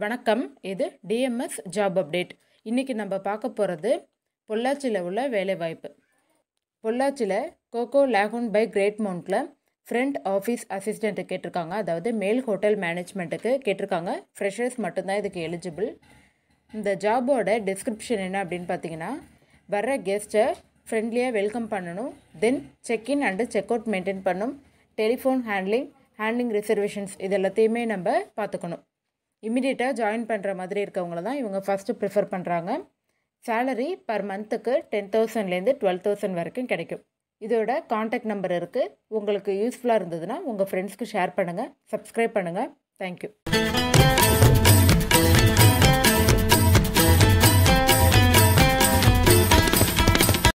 வணக்கம் இது TMS job update இன்றைக்கி நம்ம பார்க்க போகிறது பொள்ளாச்சியில் உள்ள வேலைவாய்ப்பு பொள்ளாச்சியில் கோகோ லேகுன் பை கிரேட் மவுண்ட்டில் ஃப்ரண்ட் ஆஃபீஸ் அசிஸ்டண்ட்டு கேட்டிருக்காங்க அதாவது மேல் ஹோட்டல் மேனேஜ்மெண்ட்டுக்கு கேட்டிருக்காங்க ஃப்ரெஷர்ஸ் மட்டும்தான் இதுக்கு எலிஜிபிள் இந்த ஜாபோட டிஸ்கிரிப்ஷன் என்ன அப்படின்னு பார்த்தீங்கன்னா வர்ற கெஸ்ட்டை ஃப்ரெண்ட்லியாக வெல்கம் பண்ணணும் then check in and check out maintain பண்ணும் டெலிஃபோன் ஹேண்ட்லிங் ஹேண்ட்லிங் ரிசர்வேஷன்ஸ் இது எல்லாத்தையுமே நம்ம பார்த்துக்கணும் இமிடியேட்டாக ஜாயின் பண்ணுற மாதிரி இருக்கவங்கள தான் இவங்க ஃபஸ்ட்டு ப்ரிஃபர் பண்ணுறாங்க சேலரி பர் மந்த்துக்கு டென் தௌசண்ட்லேருந்து டுவெல் தௌசண்ட் வரைக்கும் கிடைக்கும் இதோட காண்டாக்ட் நம்பர் இருக்குது உங்களுக்கு யூஸ்ஃபுல்லாக இருந்ததுன்னா உங்கள் ஃப்ரெண்ட்ஸ்க்கு ஷேர் பண்ணுங்கள் சப்ஸ்கிரைப் பண்ணுங்கள் தேங்க்யூ